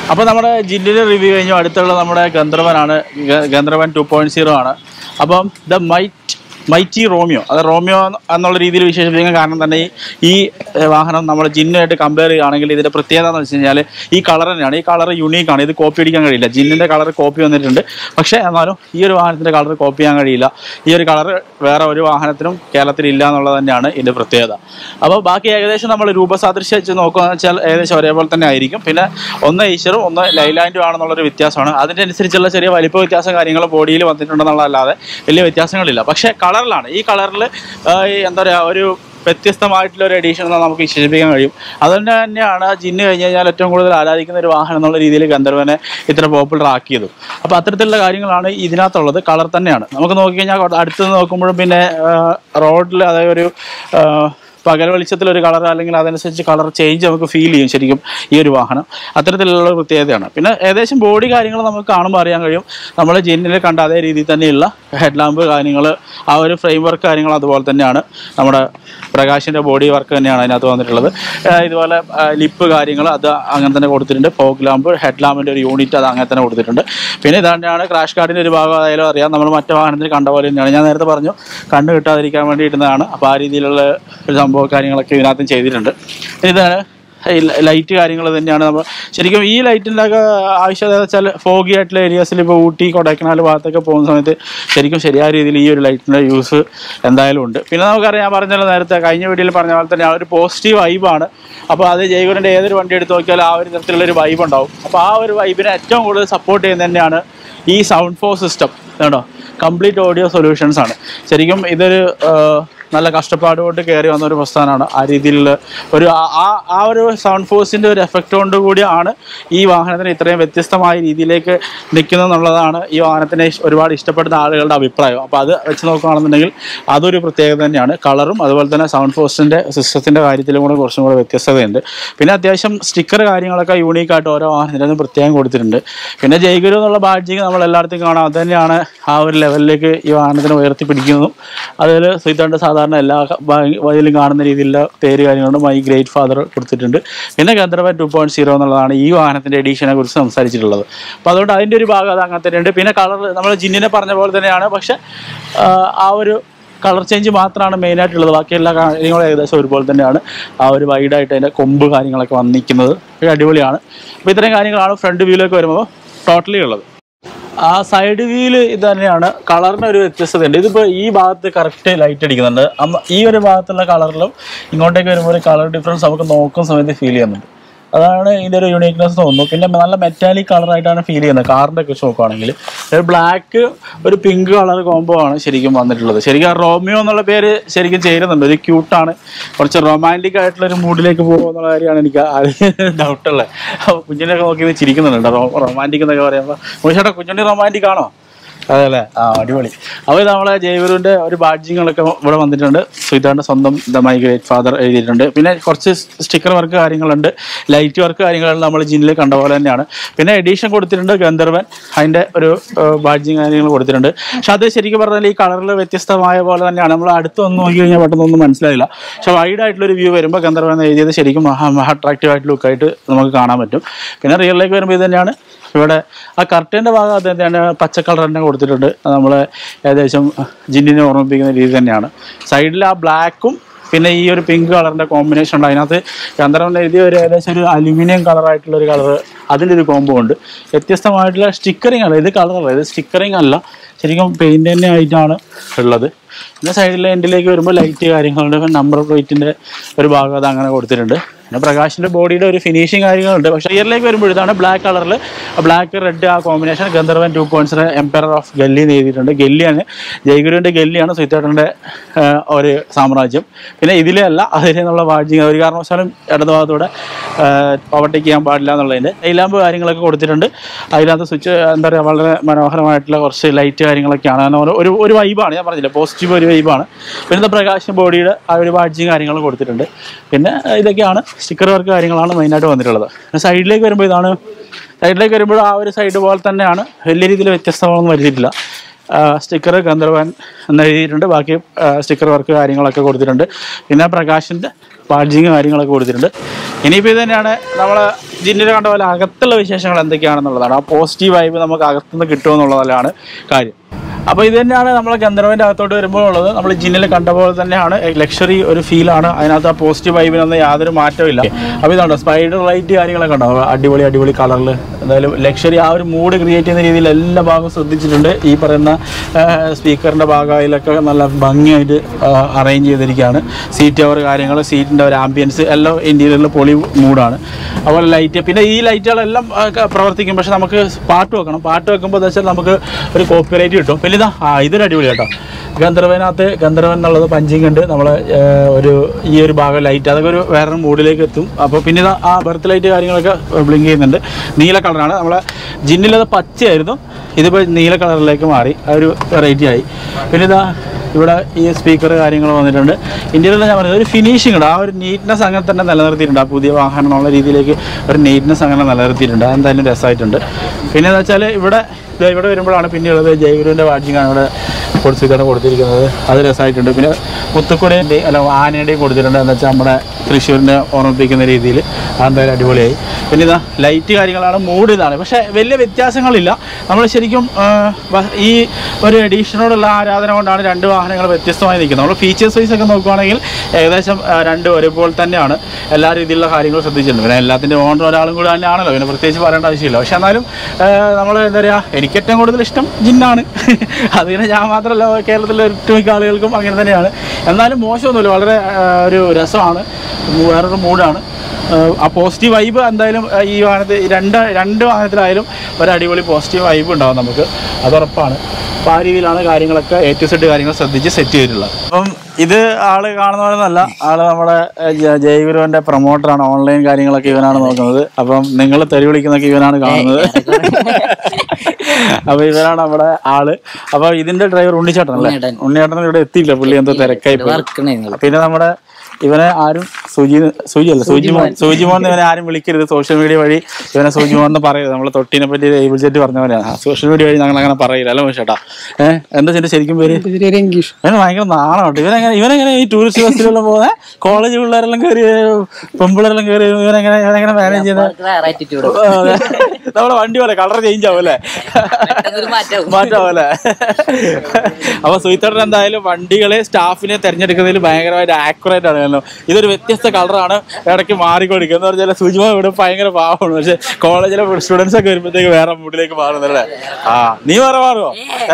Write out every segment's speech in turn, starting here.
അപ്പോൾ നമ്മുടെ ജില്ലിൻ്റെ റിവ്യൂ കഴിഞ്ഞു അടുത്തുള്ള നമ്മുടെ ഗന്ധർവനാണ് ഗ- ഗന്ധർവൻ ടു പോയിന്റ് സീറോ ആണ് അപ്പം ദ മൈറ്റ് മൈറ്റി റോമിയോ അത് റോമിയോ എന്നുള്ള രീതിയിൽ വിശേഷിപ്പിക്കാൻ കാരണം തന്നെ ഈ ഈ ഏഹ്, വാഹനം നമ്മൾ ജിന്നുമായിട്ട് കമ്പയർ ചെയ്യുകയാണെങ്കിൽ ഇതിൻ്റെ പ്രത്യേകത എന്ന് വെച്ച് കഴിഞ്ഞാൽ ഈ കളർ തന്നെയാണ് ഈ കളർ യുണീക്കാണ് ഇത് കോപ്പി അടിക്കാൻ കഴിയില്ല ജിന്നിൻ്റെ കളർ കോപ്പി വന്നിട്ടുണ്ട് പക്ഷേ എന്നാലും ഈ ഒരു വാഹനത്തിൻ്റെ കളർ കോപ്പി ചെയ്യാൻ കഴിയില്ല ഈ ഒരു കളർ വേറെ ഒരു വാഹനത്തിനും കേരളത്തിൽ ഇല്ല എന്നുള്ളത് തന്നെയാണ് ഇതിൻ്റെ പ്രത്യേകത അപ്പോൾ ബാക്കി ഏകദേശം നമ്മൾ രൂപസാദൃശ്യം വെച്ച് നോക്കുകയെന്ന് വെച്ചാൽ ഏകദേശം ഒരേപോലെ തന്നെ ആയിരിക്കും പിന്നെ ഒന്ന് ഈശ്വറും ഒന്ന് ലൈലാൻഡും ആണെന്നുള്ളൊരു വ്യത്യാസമാണ് അതിൻ്റെ അനുസരിച്ചുള്ള ചെറിയ വലിപ്പ വ്യത്യാസം കാര്യങ്ങൾ ബോഡിയിൽ വന്നിട്ടുണ്ടെന്നുള്ളതല്ലാതെ വലിയ വ്യത്യാസങ്ങളില്ല പക്ഷേ കളറിലാണ് ഈ കളറിൽ എന്താ പറയുക ഒരു വ്യത്യസ്തമായിട്ടുള്ള ഒരു എഡീഷൻ എന്ന് നമുക്ക് വിശേഷിപ്പിക്കാൻ കഴിയും അതുകൊണ്ട് തന്നെയാണ് ജിന്ന് കഴിഞ്ഞ് കഴിഞ്ഞാൽ ഏറ്റവും കൂടുതൽ ആരാധിക്കുന്ന ഒരു വാഹനം എന്നുള്ള രീതിയിൽ ഗന്ധർവനെ ഇത്ര പോപ്പുലർ ആക്കിയത് അപ്പോൾ അത്തരത്തിലുള്ള കാര്യങ്ങളാണ് ഇതിനകത്തുള്ളത് കളർ തന്നെയാണ് നമുക്ക് നോക്കിക്കഴിഞ്ഞാൽ അടുത്ത് നോക്കുമ്പോഴും പിന്നെ റോഡിൽ അതായത് ഒരു ആ, പകൽ വെളിച്ചത്തിൽ ഒരു കളർ അല്ലെങ്കിൽ അതനുസരിച്ച് കളർ ചേഞ്ച് നമുക്ക് ഫീൽ ചെയ്യും ശരിക്കും ഈ ഒരു വാഹനം അത്തരത്തിലുള്ള ഒരു പ്രത്യേകതയാണ് പിന്നെ ഏകദേശം ബോഡി കാര്യങ്ങൾ നമുക്ക് കാണുമ്പോൾ അറിയാൻ കഴിയും നമ്മൾ ജിന്നിൽ കണ്ട അതേ രീതിയിൽ തന്നെയുള്ള ഹെഡ് ലാമ്പ് കാര്യങ്ങൾ ആ ഒരു ഫ്രെയിം വർക്ക് കാര്യങ്ങൾ അതുപോലെ തന്നെയാണ് നമ്മുടെ പ്രകാശിൻ്റെ ബോഡി വർക്ക് തന്നെയാണ് അതിനകത്ത് വന്നിട്ടുള്ളത് ആ, ഇതുപോലെ ലിപ്പ് കാര്യങ്ങൾ അത് അങ്ങനെ തന്നെ കൊടുത്തിട്ടുണ്ട് ഫോഗ് ലാമ്പ് ഹെഡ് ലാമ്പിൻ്റെ ഒരു യൂണിറ്റ് അത് അങ്ങനെ തന്നെ കൊടുത്തിട്ടുണ്ട് പിന്നെ ഇതാണ്ടാണ് ക്രാഷ് കാർഡിൻ്റെ ഒരു ഭാഗം ആയാലും അറിയാം നമ്മൾ മറ്റു വാഹനത്തിൽ കണ്ട പോലെ തന്നെയാണ് ഞാൻ നേരത്തെ പറഞ്ഞു കണ്ണ് കിട്ടാതിരിക്കാൻ വേണ്ടി ഇടുന്നതാണ് അപ്പോൾ ആ രീതിയിലുള്ള ഒരു സംഭവം കാര്യങ്ങളൊക്കെ ഇതിനകത്തും ചെയ്തിട്ടുണ്ട് ഇതാണ് ഈ ലൈറ്റ് കാര്യങ്ങൾ തന്നെയാണ് നമ്മൾ ശരിക്കും ഈ ലൈറ്റിൻ്റെ ഒക്കെ ആവശ്യകത എന്ന് വെച്ചാൽ ഫോഗി ആയിട്ടുള്ള ഏരിയാസിൽ ഇപ്പോൾ ഊട്ടി കൊടൈക്കനാൽ ഭാഗത്തൊക്കെ പോകുന്ന സമയത്ത് ശരിക്കും ശരിയായ രീതിയിൽ ഈ ഒരു ലൈറ്റിൻ്റെ യൂസ് എന്തായാലും ഉണ്ട് പിന്നെ നമുക്കറിയാം ഞാൻ പറഞ്ഞല്ലോ നേരത്തെ കഴിഞ്ഞ വീഡിയോയിൽ പറഞ്ഞ പോലെ തന്നെ ആ ഒരു പോസിറ്റീവ് വൈബാണ് അപ്പോൾ അത് ജൈവറിൻ്റെ ഏതൊരു വണ്ടി എടുത്ത് നോക്കിയാൽ ആ ഒരു തരത്തിലുള്ള ഒരു വൈബ് ഉണ്ടാവും അപ്പോൾ ആ ഒരു വൈബിനെ ഏറ്റവും കൂടുതൽ സപ്പോർട്ട് ചെയ്യുന്നത് തന്നെയാണ് ഈ സൗണ്ട് ഫോർ സിസ്റ്റം കേട്ടോ കംപ്ലീറ്റ് ഓഡിയോ സൊല്യൂഷൻസ് ആണ് ശരിക്കും ഇതൊരു ആ, നല്ല കഷ്ടപ്പാട് കൊണ്ട് കയറി വന്ന ഒരു പ്രസ്ഥാനമാണ് ആ രീതിയിലുള്ള ഒരു ആ- ആ ആ ഒരു സൗണ്ട് ഫോഴ്സിൻ്റെ ഒരു എഫക്റ്റ് കൊണ്ട് കൂടിയാണ് ഈ വാഹനത്തിന് ഇത്രയും വ്യത്യസ്തമായ രീതിയിലേക്ക് നിൽക്കുന്നത് എന്നുള്ളതാണ് ഈ വാഹനത്തിനെ ഇഷ്- ഒരുപാട് ഇഷ്ടപ്പെടുന്ന ആളുകളുടെ അഭിപ്രായം അപ്പോൾ അത് വെച്ച് നോക്കുകയാണെന്നുണ്ടെങ്കിൽ അതൊരു പ്രത്യേകത തന്നെയാണ് കളറും അതുപോലെ തന്നെ സൗണ്ട് ഫോഴ്സിൻ്റെ സിസ്റ്റത്തിൻ്റെ കാര്യത്തിലും കൂടെ കുറച്ചും കൂടെ വ്യത്യസ്തതയുണ്ട് പിന്നെ അത്യാവശ്യം സ്റ്റിക്കർ കാര്യങ്ങളൊക്കെ യൂണീക്കായിട്ട് ഓരോ വാഹനത്തിനും പ്രത്യേകം കൊടുത്തിട്ടുണ്ട് പിന്നെ ജയ്ഗുരു എന്നുള്ള ബാഡ്ജിങ് നമ്മൾ എല്ലായിടത്തും കാണാം അത് തന്നെയാണ് ആ ഒരു ലെവലിലേക്ക് ഈ വാഹനത്തിനെ ഉയർത്തിപ്പിടിക്കുന്നതും അതിൽ ശ്രീധരൻ്റെ സാധാരണ എല്ലാ വഴിയിലും കാണുന്ന രീതിയിലുള്ള പേര് കാര്യങ്ങളുണ്ട് മൈ ഗ്രേറ്റ് ഫാദർ കൊടുത്തിട്ടുണ്ട് പിന്നെ ഗന്ധർവൻ ടു പോയിന്റ് സീറോ എന്നുള്ളതാണ് ഈ വാഹനത്തിൻ്റെ എഡീഷനെ കുറിച്ച് സംസാരിച്ചിട്ടുള്ളത് അപ്പോൾ അതുകൊണ്ട് അതിൻ്റെ ഒരു ഭാഗം അത് അങ്ങനെ തന്നെയുണ്ട് പിന്നെ കളർ നമ്മൾ ജിന്നിനെ പറഞ്ഞ പോലെ തന്നെയാണ് പക്ഷെ ആ, ആ ഒരു കളർ ചേഞ്ച് മാത്രമാണ് മെയിനായിട്ടുള്ളത് ബാക്കി എല്ലാ കാര്യങ്ങളും ഏകദേശം ഒരുപോലെ തന്നെയാണ് ആ ഒരു വൈഡായിട്ട് അതിൻ്റെ കൊമ്പ് കാര്യങ്ങളൊക്കെ വന്നിരിക്കുന്നത് ഒരു അടിപൊളിയാണ് അപ്പോൾ ഇത്രയും കാര്യങ്ങളാണ് ഫ്രണ്ട് വ്യൂയിലേക്ക് വരുമ്പോൾ ടോട്ടലി ഉള്ളത് ആ സൈഡ് വീല് ഇത് തന്നെയാണ് കളറിന് ഒരു വ്യത്യസ്തതയുണ്ട് ഇതിപ്പോൾ ഈ ഭാഗത്ത് കറക്റ്റ് ലൈറ്റ് അടിക്കുന്നുണ്ട് അമ്മ ഈ ഒരു ഭാഗത്തുള്ള കളറിലും ഇങ്ങോട്ടേക്ക് വരുമ്പോൾ ഒരു കളർ ഡിഫറൻസ് നമുക്ക് നോക്കുന്ന സമയത്ത് ഫീൽ ചെയ്യുന്നുണ്ട് അതാണ് ഇതിൻ്റെ ഒരു യുണീക്നെസ് തോന്നുന്നു പിന്നെ നല്ല മെറ്റാലിക് കളറായിട്ടാണ് ഫീൽ ചെയ്യുന്നത് കാറിൻ്റെ ഒക്കെ വെച്ച് നോക്കുകയാണെങ്കിൽ ഒരു ബ്ലാക്ക് ഒരു പിങ്ക് കളർ കോംബോ ആണ് ശരിക്കും വന്നിട്ടുള്ളത് ശരിക്കും ആ റോമിയോ എന്നുള്ള പേര് ശരിക്കും ചേരുന്നുണ്ട് ഒരു ക്യൂട്ടാണ് കുറച്ച് റൊമാൻറ്റിക് ആയിട്ടുള്ള ഒരു മൂഡിലേക്ക് പോകുക എന്നുള്ള കാര്യമാണ് എനിക്ക് ഡൗട്ടുള്ളത് അപ്പോൾ കുഞ്ഞിനൊക്കെ നോക്കി ഇത് ചിരിക്കുന്നുണ്ട് റൊമാൻറ്റിക് എന്നൊക്കെ പറയുമ്പോൾ മുഷേട്ടാ കുഞ്ഞുണ്ണി റൊമാൻറ്റിക് ആണോ അതെ അല്ലേ ആ അടിപൊളി അപ്പോൾ നമ്മളെ ജയഗുരുവിൻ്റെ ഒരു ബാഡ്ജിങ്ങളൊക്കെ ഇവിടെ വന്നിട്ടുണ്ട് സുഹിതാൻ്റെ സ്വന്തം ദ മൈ ഗ്രേറ്റ് ഫാദർ എഴുതിയിട്ടുണ്ട് പിന്നെ കുറച്ച് സ്റ്റിക്കർ വർക്ക് കാര്യങ്ങളുണ്ട് ലൈറ്റ് വർക്ക് കാര്യങ്ങളുണ്ട് നമ്മൾ ജിന്നിൽ കണ്ട പോലെ തന്നെയാണ് പിന്നെ എഡീഷൻ കൊടുത്തിട്ടുണ്ട് ഗന്ധർവൻ അതിൻ്റെ ഒരു ബാഡ്ജിങ് കാര്യങ്ങൾ കൊടുത്തിട്ടുണ്ട് പക്ഷെ അത് ശരിക്കും പറഞ്ഞാൽ ഈ കളറിൽ വ്യത്യസ്തമായ പോലെ തന്നെയാണ് നമ്മൾ അടുത്ത് വന്ന് നോക്കി കഴിഞ്ഞാൽ പെട്ടെന്നൊന്നും മനസ്സിലായില്ല പക്ഷെ വൈഡ് ആയിട്ടുള്ളൊരു വ്യൂ വരുമ്പോൾ ഗന്ധർവൻ എന്ന് എഴുതിയത് ശരിക്കും മഹാ മഹാ അട്രാക്റ്റീവ് ആയിട്ട് ലുക്കായിട്ട് നമുക്ക് കാണാൻ പറ്റും പിന്നെ റിയലിലേക്ക് വരുമ്പോൾ ഇത് തന്നെയാണ് ഇവിടെ ആ കർട്ടൻ്റെ ഭാഗം അത് തന്നെയാണ് പച്ച കളർ തന്നെ കൊടുത്തിട്ടുണ്ട് അത് നമ്മളെ ഏകദേശം ജിന്നിനെ ഓർമ്മിപ്പിക്കുന്ന രീതി തന്നെയാണ് സൈഡിൽ ആ ബ്ലാക്കും പിന്നെ ഈ ഒരു പിങ്ക് കളറിൻ്റെ കോമ്പിനേഷൻ ഉണ്ട് അതിനകത്ത് ചന്ദ്രൻ എഴുതിയ ഒരു ഏകദേശം ഒരു അലുമിനിയം കളറായിട്ടുള്ള ഒരു കളർ അതിൻ്റെ ഒരു കോംബോ ഉണ്ട് വ്യത്യസ്തമായിട്ടുള്ള സ്റ്റിക്കറിങ് അല്ല ഇത് കളറല്ല ഇത് സ്റ്റിക്കറിങ് അല്ല ശരിക്കും പെയിൻറ് തന്നെ ആയിട്ടാണ് ഉള്ളത് പിന്നെ സൈഡിലെ എൻഡിലേക്ക് വരുമ്പോൾ ലൈറ്റ് കാര്യങ്ങളുണ്ട് നമ്പർ പ്ലേറ്റിൻ്റെ ഒരു ഭാഗം അത് അങ്ങനെ കൊടുത്തിട്ടുണ്ട് പിന്നെ പ്രകാശിൻ്റെ ബോഡിയുടെ ഒരു ഫിനിഷിങ് കാര്യങ്ങളുണ്ട് പക്ഷേ റിയറിലേക്ക് വരുമ്പോൾ ഇതാണ് ബ്ലാക്ക് കളറിൽ ബ്ലാക്ക് റെഡ് ആ കോമ്പിനേഷൻ ഗന്ധർവൻ ടു പോയിന്റ്സിന് എംപയർ ഓഫ് ഗല്ലി എന്ന് എഴുതിയിട്ടുണ്ട് ഗല്ലിയാണ് ജയഗുരുവിൻ്റെ ഗല്ലിയാണ് സുഹിത്തേട്ടൻ്റെ ഒരു സാമ്രാജ്യം പിന്നെ ഇതിലേ അല്ല അതിൽ നിന്നുള്ള വാഴ്ച ഒരു കാരണവശാലും ഇടത് ഭാഗത്തൂടെ ഓവർടേക്ക് ചെയ്യാൻ പാടില്ല എന്നുള്ളതിൻ്റെ ലൈലാമ്പ് കാര്യങ്ങളൊക്കെ കൊടുത്തിട്ടുണ്ട് അതിനകത്ത് സ്വിച്ച് എന്താ പറയുക വളരെ മനോഹരമായിട്ടുള്ള കുറച്ച് ലൈറ്റ് കാര്യങ്ങളൊക്കെയാണ് അങ്ങനെ ഒരു- ഒരു ഒരു വൈബാണ് ഞാൻ പറഞ്ഞില്ല പോസിറ്റീവ് ഒരു വൈബാണ് പിന്നെ പ്രകാശം ബോഡിയുടെ ആ ഒരു വാഴ്ചയും കാര്യങ്ങളും കൊടുത്തിട്ടുണ്ട് പിന്നെ ഇതൊക്കെയാണ് സ്റ്റിക്കർ വർക്ക് കാര്യങ്ങളാണ് മെയിനായിട്ട് വന്നിട്ടുള്ളത് പിന്നെ സൈഡിലേക്ക് വരുമ്പോൾ ഇതാണ് സൈഡിലേക്ക് വരുമ്പോൾ ആ ഒരു സൈഡ് പോലെ തന്നെയാണ് വലിയ രീതിയിൽ വ്യത്യസ്തമാണെന്ന് വരുത്തിയിട്ടില്ല സ്റ്റിക്കർ ഗന്ധർവൻ എന്ന് എഴുതിയിട്ടുണ്ട് ബാക്കി സ്റ്റിക്കർ വർക്ക് കാര്യങ്ങളൊക്കെ കൊടുത്തിട്ടുണ്ട് പിന്നെ പ്രകാശിൻ്റെ ബാഡ്ജിങ് കാര്യങ്ങളൊക്കെ കൊടുത്തിട്ടുണ്ട് ഇനിയിപ്പോൾ ഇത് തന്നെയാണ് നമ്മൾ ജിന്നിൽ കണ്ട പോലെ അകത്തുള്ള വിശേഷങ്ങൾ എന്തൊക്കെയാണെന്നുള്ളതാണ് ആ പോസിറ്റീവ് വൈബ് നമുക്ക് അകത്തുനിന്ന് കിട്ടുമെന്നുള്ളതാണ് കാര്യം അപ്പോൾ ഇത് തന്നെയാണ് നമ്മൾ ഗന്ധർവൻ്റെ അകത്തോട്ട് വരുമ്പോൾ ഉള്ളത് നമ്മൾ ജിന്നിൽ കണ്ട പോലെ തന്നെയാണ് ലക്ഷറി ഒരു ഫീലാണ് അതിനകത്ത് ആ പോസിറ്റീവ് വൈബിനൊന്നും യാതൊരു മാറ്റവും ഇല്ല അപ്പോൾ ഇതുണ്ടോ സ്പൈഡർ ലൈറ്റ് കാര്യങ്ങളൊക്കെ ഉണ്ടോ അടിപൊളി അടിപൊളി കളറിൽ എന്തായാലും ലക്ഷറി ആ ഒരു മൂഡ് ക്രിയേറ്റ് ചെയ്യുന്ന രീതിയിൽ എല്ലാ ഭാഗവും ശ്രദ്ധിച്ചിട്ടുണ്ട് ഈ പറയുന്ന സ്പീക്കറിൻ്റെ ഭാഗമായാലൊക്കെ നല്ല ഭംഗിയായിട്ട് അറേഞ്ച് ചെയ്തിരിക്കുകയാണ് സീറ്റ് കവർ കാര്യങ്ങൾ സീറ്റിൻ്റെ ഒരു ആംബിയൻസ് എല്ലാം ഇൻറ്റീരിയറിൽ പൊളി മൂഡാണ് അതുപോലെ ലൈറ്റ് പിന്നെ ഈ ലൈറ്റുകളെല്ലാം ആ, ക- പ്രവർത്തിക്കും പക്ഷെ നമുക്ക് പാട്ട് വെക്കണം പാട്ട് വെക്കുമ്പോൾ എന്താ വെച്ചാൽ നമുക്ക് ഒരു കോപ്പിറൈറ്റ് കിട്ടും പിന്നെ ഇതാ ആ ഇതൊരു അടിപൊളി കേട്ടോ ഗന്ധർവനകത്ത് ഗന്ധർവൻ എന്നുള്ളത് പഞ്ചിങ് ഉണ്ട് നമ്മൾ ഒരു ഈ ഒരു ഭാഗം ലൈറ്റ് അതൊക്കെ ഒരു വേറെ മൂഡിലേക്ക് എത്തും അപ്പോൾ പിന്നെ ഇതാ ആ ബർത്ത് ലൈറ്റ് കാര്യങ്ങളൊക്കെ ബ്ലിങ്ക് ചെയ്യുന്നുണ്ട് നീല കളറാണ് നമ്മളെ ജിന്നിലത് പച്ചയായിരുന്നു ഇതിപ്പോൾ നീല കളറിലേക്ക് മാറി ആ ഒരു വെറൈറ്റി ആയി പിന്നെ ഇതാ ഇവിടെ ഈ സ്പീക്കർ കാര്യങ്ങൾ വന്നിട്ടുണ്ട് ഇന്ത്യയിൽ ഞാൻ പറഞ്ഞത് ഒരു ഫിനിഷിംഗ് ഉണ്ട് ആ ഒരു നീറ്റ്നെസ് അങ്ങനെ തന്നെ നിലനിർത്തിയിട്ടുണ്ട് ആ പുതിയ വാഹനം എന്നുള്ള രീതിയിലേക്ക് ഒരു നീറ്റ്നെസ് അങ്ങനെ നിലനിർത്തിയിട്ടുണ്ട് അതെന്തായാലും രസമായിട്ടുണ്ട് പിന്നെ എന്താ വെച്ചാൽ ഇവിടെ ദേ ഇവിടെ വരുമ്പോഴാണ് പിന്നെയുള്ളത് ജയഗുരുവിൻ്റെ വാച്ചിങ്ങാണ് ഇവിടെ കൊടുത്തിട്ടാണ് കൊടുത്തിരിക്കുന്നത് അത് രസമായിട്ടുണ്ട് പിന്നെ മുത്തുക്കുടേൻ്റെയും അല്ല ആനയുടെയും കൊടുത്തിട്ടുണ്ട് എന്ന് വെച്ചാൽ നമ്മുടെ തൃശ്ശൂരിനെ ഓർമ്മിപ്പിക്കുന്ന രീതിയിൽ അതെന്തായാലും അടിപൊളിയായി പിന്നെ ഇതാ ലൈറ്റ് കാര്യങ്ങളാണ് മൂഡ് ഇതാണ് പക്ഷേ വലിയ വ്യത്യാസങ്ങളില്ല നമ്മൾ ശരിക്കും ആ, വ- ഈ ഒരു എഡീഷനോടുള്ള ആരാധന കൊണ്ടാണ് രണ്ട് വാഹനങ്ങൾ വ്യത്യസ്തമായി നിൽക്കുന്നത് നമ്മൾ ഫീച്ചേഴ്സ് വൈസ് ഒക്കെ നോക്കുകയാണെങ്കിൽ ഏകദേശം ആ, രണ്ടും ഒരുപോലെ തന്നെയാണ് എല്ലാ രീതിയിലുള്ള കാര്യങ്ങളും ശ്രദ്ധിച്ചിട്ടുണ്ട് പിന്നെ എല്ലാത്തിൻ്റെ ഓണർ ഒരാളും കൂടെ തന്നെയാണല്ലോ പിന്നെ പ്രത്യേകിച്ച് പറയേണ്ട ആവശ്യമില്ല പക്ഷെ എന്നാലും നമ്മൾ എന്താ പറയുക എനിക്ക് ഏറ്റവും കൂടുതൽ ഇഷ്ടം ജിന്നാണ് അതിന് ഞാൻ മാത്രമല്ല കേരളത്തിലെ ഒട്ടുമിക്ക ആളുകൾക്കും അങ്ങനെ തന്നെയാണ് എന്നാലും മോശമൊന്നുമില്ല വളരെ ആ, ഒരു രസമാണ് വേറൊരു മൂഡാണ് ആ പോസിറ്റീവ് വൈബ് എന്തായാലും ആ, ഈ വാഹനത്തിൽ ഈ രണ്ട് രണ്ട് വാഹനത്തിലായാലും ഒരു അടിപൊളി പോസിറ്റീവ് വൈബ് ഉണ്ടാവും നമുക്ക് അത് ഉറപ്പാണ് അപ്പോൾ ആ രീതിയിലാണ് കാര്യങ്ങളൊക്കെ എ ടു സെറ്റ് കാര്യങ്ങൾ ശ്രദ്ധിച്ച് സെറ്റ് ചെയ്തിട്ടുള്ളത് അപ്പം ഇത് ആള് കാണുന്ന പോലെ നല്ല ആള് നമ്മുടെ ഏഹ്, ജ- ജയഗുരുവിന്റെ പ്രൊമോട്ടറാണ് ഓൺലൈൻ കാര്യങ്ങളൊക്കെ ഇവനാണ് നോക്കുന്നത് അപ്പം നിങ്ങൾ തെറി വിളിക്കുന്നൊക്കെ ഇവനാണ് കാണുന്നത് അപ്പൊ ഇവനാണ് നമ്മുടെ ആള് അപ്പൊ ഇതിന്റെ ഡ്രൈവർ ഉണ്ണിച്ചേട്ടൻ അല്ലേ ഉണ്ണിയേട്ടൻ. ഉണ്ണിയേട്ടൻ ഇവിടെ എത്തിയില്ല പുള്ളി എന്തോ തിരക്കായി പോയി വർക്കണേ നിങ്ങൾ പിന്നെ നമ്മുടെ ഇവനെ ആരും സുജി സുജി അല്ല സൂജി മോൻ സൂജി മോൻ ഇവനെ ആരും വിളിക്കരുത് സോഷ്യൽ മീഡിയ വഴി ഇവനെ സൂജി മോൻ എന്ന് പറയരുത് നമ്മൾ തൊട്ടിനെ പറ്റി ഏബിൾ ജെറ്റ് പറഞ്ഞവനാണ് സോഷ്യൽ മീഡിയ വഴി ഞങ്ങൾ അങ്ങനെ പറയില്ല അല്ല ചേട്ടാ ഏഹ് എന്താ ചേട്ടാ ശരിക്കും പേര് ഇംഗ്ലീഷ് ഇവന് ഭയങ്കര നാണോട്ട് ഇവനെങ്ങനെ ഇവനെങ്ങനെ ഈ ടൂറിസ്റ്റ് ബസ്സിലെല്ലാം പോകുന്നത് കോളേജ് പിള്ളേരെല്ലാം കയറി പെമ്പിള്ളേരെല്ലാം കയറി ഇവനെങ്ങനെ ഇവനെങ്ങനെ മാനേജ് ചെയ്യുന്നത് ആറ്റിറ്റ്യൂഡ് നമ്മളെ വണ്ടി പോലെ കളർ ചേഞ്ച് ആവും അല്ലേ മാറ്റാവും മാറ്റാവല്ലേ അപ്പൊ സുഹിത്തേട്ടൻ എന്തായാലും വണ്ടികളെ സ്റ്റാഫിനെ തെരഞ്ഞെടുക്കുന്നതിൽ ഭയങ്കരമായിട്ട് ആക്യുറേറ്റ് ആണ് കാരണം ഇതൊരു വ്യത്യസ്ത കളറാണ് ഇടയ്ക്ക് മാറിക്കൊടുക്കുക എന്ന് പറഞ്ഞാൽ സുജിമ ഇവിടെ ഭയങ്കര പാവമാണ് പക്ഷെ കോളേജിലെ സ്റ്റുഡൻസ് ഒക്കെ വരുമ്പോഴത്തേക്ക് വേറെ മൂഡിലേക്ക് മാറുന്നല്ലേ ആ നീ വേറെ മാറുമോ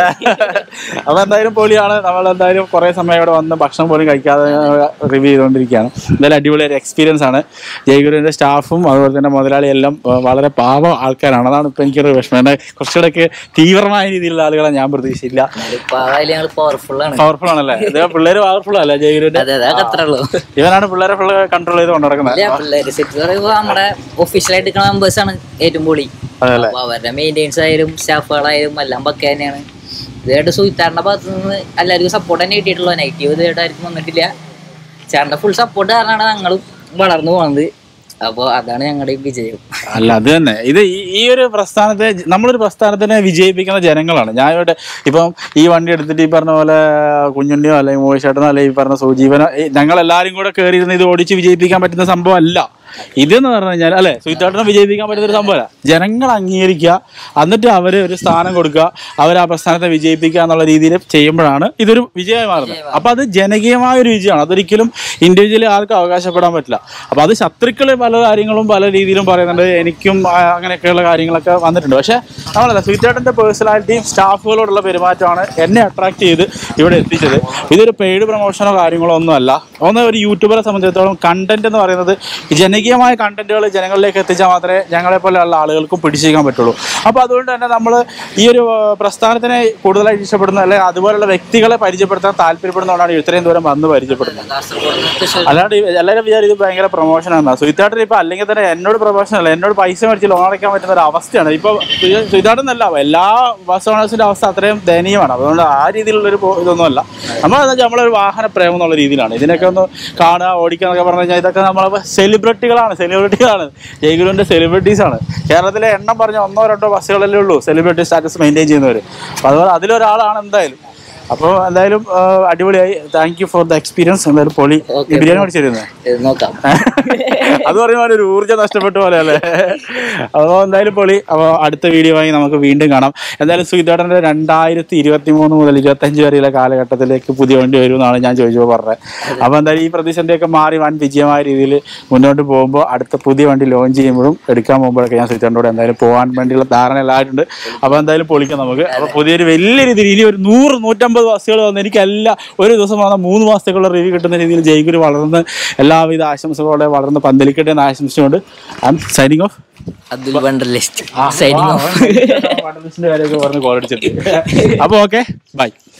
അപ്പൊ എന്തായാലും പൊളിയാണ് നമ്മൾ എന്തായാലും കുറെ സമയം ഇവിടെ വന്ന് ഭക്ഷണം പോലും കഴിക്കാതെ റിവ്യൂ ചെയ്തുകൊണ്ടിരിക്കുകയാണ് എന്തായാലും അടിപൊളി ഒരു എക്സ്പീരിയൻസ് ആണ് ജയഗുരുവിന്റെ സ്റ്റാഫും അതുപോലെ തന്നെ മുതലാളി എല്ലാം ഏഹ്, വളരെ പാവ ആൾക്കാരാണ് അതാണ് ഇപ്പൊ എനിക്കൊരു വിഷമം എന്നെ കുറച്ചുകൂടെ തീവ്രമായ രീതിയിലുള്ള ആളുകളെ ഞാൻ പ്രതീക്ഷിച്ചില്ല ഞങ്ങൾ പവർഫുൾ ആണ് പവർഫുൾ ആണല്ലേ ഇത് പിള്ളേര് പവർഫുൾ അല്ലേ ജയഗുരുവിന്റെ അതെ അതെ അത്ര ഉള്ളൂ ഇവനാണ് പിള്ളേരെ ഫുള്ള് കൺട്രോൾ ചെയ്ത് കൊണ്ടു നടക്കുന്നത് ഇല്ല പിള്ളേര് സെറ്റ് പറയുമ്പോ നമ്മുടെ ഒഫീഷ്യലായിട്ട് എടുക്കുന്ന മെമ്പേഴ്സ് ആണ് ഏറ്റവും പൊളി അതല്ലേ അപ്പൊ അവരുടെ മെയിൻ്റെനൻസ് ആയാലും സ്റ്റാഫുകളായാലും എല്ലാം പക്ക തന്നെയാണ് ഇതായിട്ട് സുഹിത്താറിന്റെ ഭാഗത്ത് നിന്ന് എല്ലാവർക്കും സപ്പോർട്ട് തന്നെ കിട്ടിയിട്ടുള്ളൂ നെഗറ്റീവ് ഇതായിട്ട് ആർക്കും വന്നിട്ടില്ല ചേട്ടന്റെ ഫുൾ സപ്പോർട്ട് കാരണമാണ് ഞങ്ങളും വളർന്നു പോകുന്നത് അപ്പോൾ അതാണ് ഞങ്ങളുടെ ഈ വിജയം അല്ല അത് തന്നെ ഇത് ഈ- ഈ ഒരു പ്രസ്ഥാനത്തെ ജ- നമ്മളൊരു പ്രസ്ഥാനത്തിനെ വിജയിപ്പിക്കുന്ന ജനങ്ങളാണ് ഞാൻ ഇവിടെ ഇപ്പം ഈ വണ്ടി എടുത്തിട്ട് ഈ പറഞ്ഞ പോലെ കുഞ്ഞുണ്ണിയോ അല്ലെങ്കിൽ മോഹിച്ചേട്ടനോ അല്ലെങ്കിൽ ഈ പറഞ്ഞ സുജീവനോ ഞങ്ങൾ എല്ലാവരും കൂടെ കയറിയിരുന്ന് ഇത് ഓടിച്ച് വിജയിപ്പിക്കാൻ പറ്റുന്ന സംഭവം അല്ല ഇതെന്ന് പറഞ്ഞു കഴിഞ്ഞാൽ അല്ലെ സുഹിത്തേട്ടനെ വിജയിപ്പിക്കാൻ പറ്റുന്ന ഒരു സംഭവമല്ല ജനങ്ങൾ അംഗീകരിക്കുക എന്നിട്ട് അവര് ഒരു സ്ഥാനം കൊടുക്കുക അവർ ആ പ്രസ്ഥാനത്തെ വിജയിപ്പിക്കുക എന്നുള്ള രീതിയിൽ ചെയ്യുമ്പോഴാണ് ഇതൊരു വിജയമായി മാറുന്നത് അപ്പൊ അത് ജനകീയമായ ഒരു വിജയമാണ് അതൊരിക്കലും ഇൻഡിവിജ്വലി ആർക്കും അവകാശപ്പെടാൻ പറ്റില്ല അപ്പൊ അത് ശത്രുക്കൾ പല കാര്യങ്ങളും പല രീതിയിലും പറയുന്നുണ്ട് എനിക്കും ആ, അങ്ങനെയൊക്കെയുള്ള കാര്യങ്ങളൊക്കെ വന്നിട്ടുണ്ട് പക്ഷെ നമ്മളല്ല സ്വീറ്റേട്ടന്റെ പേഴ്സണാലിറ്റിയും സ്റ്റാഫുകളോടുള്ള പെരുമാറ്റമാണ് എന്നെ അട്രാക്ട് ചെയ്ത് ഇവിടെ എത്തിച്ചത് ഇതൊരു പെയ്ഡ് പ്രൊമോഷനോ കാര്യങ്ങളോ ഒന്നും അല്ല ഒന്ന് ഒരു യൂട്യൂബറെ സംബന്ധിച്ചിടത്തോളം കണ്ടന്റ് എന്ന് പറയുന്നത് ജനകീയമായ കണ്ടന്റുകൾ ജനങ്ങളിലേക്ക് എത്തിച്ചാൽ മാത്രമേ ഞങ്ങളെ പോലെയുള്ള ആളുകൾക്കും പിടിച്ചിരിക്കാൻ പറ്റുള്ളൂ അപ്പോൾ അതുകൊണ്ട് തന്നെ നമ്മൾ ഈ ഒരു ആ, പ്രസ്ഥാനത്തിനെ കൂടുതലായിട്ട് ഇഷ്ടപ്പെടുന്ന അല്ലെങ്കിൽ അതുപോലുള്ള വ്യക്തികളെ പരിചയപ്പെടുത്താൻ താല്പര്യപ്പെടുന്നതുകൊണ്ടാണ് ഇത്രയും ദൂരം വന്ന് പരിചയപ്പെടുന്നത് അല്ലാണ്ട് ഈ- എല്ലാവരും വിചാരം ഇത് ഭയങ്കര പ്രൊമോഷൻ ആണ് സുഹിത്താട്ടൻ ഇപ്പൊ അല്ലെങ്കിൽ തന്നെ എന്നോട് പ്രൊമോഷൻ അല്ല എന്നോട് പൈസ മേടിച്ച് ലോൺ അടയ്ക്കാൻ പറ്റുന്ന ഒരു അവസ്ഥയാണ് ഇപ്പൊ സുഹിത്താട്ടൻ എന്നല്ല എല്ലാ ബസ് ഓണേഴ്സിന്റെ അവസ്ഥ അത്രയും ദയനീയമാണ് അതുകൊണ്ട് ആ രീതിയിലുള്ള ഒരു ഇതൊന്നും അല്ല നമ്മളെന്താ വെച്ചാൽ നമ്മളൊരു വാഹന പ്രേമം എന്നുള്ള രീതിയിലാണ് ഇതിനൊക്കെ ഒന്ന് കാണുക ഓടിക്കുക എന്നൊക്കെ പറഞ്ഞു കഴിഞ്ഞാൽ ഇതൊക്കെ നമ്മളെ സെലിബ്രിറ്റികളാണ് സെലിബ്രിറ്റികളാണ് ജയഗുരുവിന്റെ സെലിബ്രിറ്റീസ് ആണ് കേരളത്തിലെ എണ്ണം പറഞ്ഞ ഒന്നോ രണ്ടോ ബസ്സുകളല്ലേ ഉള്ളൂ സെലിബ്രിറ്റി സ്റ്റാറ്റസ് മെയിൻറ്റെയിൻ ചെയ്യുന്നവർ അപ്പോൾ അതുപോലെ അതിലൊരാളാണ് എന്തായാലും അപ്പോൾ എന്തായാലും ആ, അടിപൊളിയായി thank you for the experience എന്തായാലും പൊളി Okay, ഈ ബിരിയാണി മേടിച്ചിരുന്നേ ഇത് നോക്കാം അത് പറയുമ്പോൾ ഒരു ഊർജ്ജം നഷ്ടപ്പെട്ട പോലെ അല്ലേ അപ്പോൾ എന്തായാലും പൊളി അപ്പോൾ അടുത്ത വീഡിയോ ആയി നമുക്ക് വീണ്ടും കാണാം എന്തായാലും സുഹിതേട്ടൻ്റെ രണ്ടായിരത്തി ഇരുപത്തി മൂന്ന് മുതൽ ഇരുപത്തഞ്ച് വരെയുള്ള കാലഘട്ടത്തിലേക്ക് പുതിയ വണ്ടി വരും എന്നാണ് ഞാൻ ചോദിച്ചപ്പോൾ പറഞ്ഞത് അപ്പോൾ എന്തായാലും ഈ പ്രതിസന്ധിയൊക്കെ മാറി വൻ വിജയമായ രീതിയിൽ മുന്നോട്ട് പോകുമ്പോൾ അടുത്ത പുതിയ വണ്ടി ലോഞ്ച് ചെയ്യുമ്പോഴും എടുക്കാൻ പോകുമ്പോഴൊക്കെ ഞാൻ സുഹിതേട്ടൻ്റെ കൂടെ എന്തായാലും പോകാൻ വേണ്ടിയുള്ള ധാരണ എല്ലായിട്ടുണ്ട് അപ്പോൾ എന്തായാലും പൊളിക്കാം നമുക്ക് അപ്പോൾ പുതിയൊരു വലിയ രീതിയിൽ ഇനി ഒരു നൂറ് നൂറ്റമ്പത് ബസ്സുകൾ വന്ന് എനിക്കെല്ലാ ഒരു ദിവസം വന്ന മൂന്ന് മാസത്തേക്കുള്ള റിവ്യൂ കിട്ടുന്ന രീതിയിൽ ജയ്ഗുരു വളർന്ന് എല്ലാവിധ ആശംസകളോടെ വളർന്ന് പന്തലിക്കട്ടെ എന്ന് ആശംസിച്ചുകൊണ്ട് I'm signing off Abdul Wanderlist signing off കാര്യമൊക്കെ പറഞ്ഞ് കോൾ അടിച്ചിട്ട് അപ്പോൾ ഓക്കെ ബൈ